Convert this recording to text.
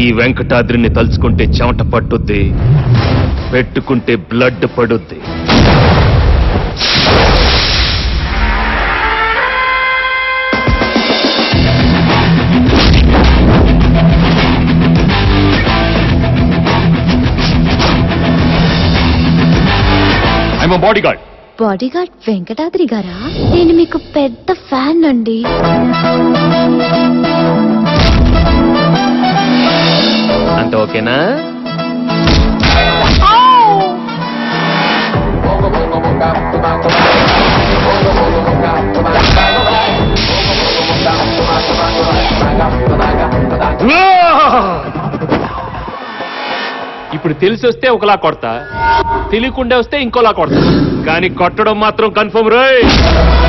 ఈ వెంకటాద్రిని తలుచుకుంటే చెమట పట్టుద్ది పెట్టుకుంటే బ్లడ్ పడుద్ది I'm bodyguard bodyguard Venkatadri గారా నేను మీకు పెద్ద ఫ్యాన్ అండి అంత ఓకేనా ఇప్పుడు తెలిసి వస్తే ఒకలా కొడతా తెలియకుండా వస్తే ఇంకోలా కొడతా కానీ కొట్టడం మాత్రం కన్ఫర్మ్ రేయ్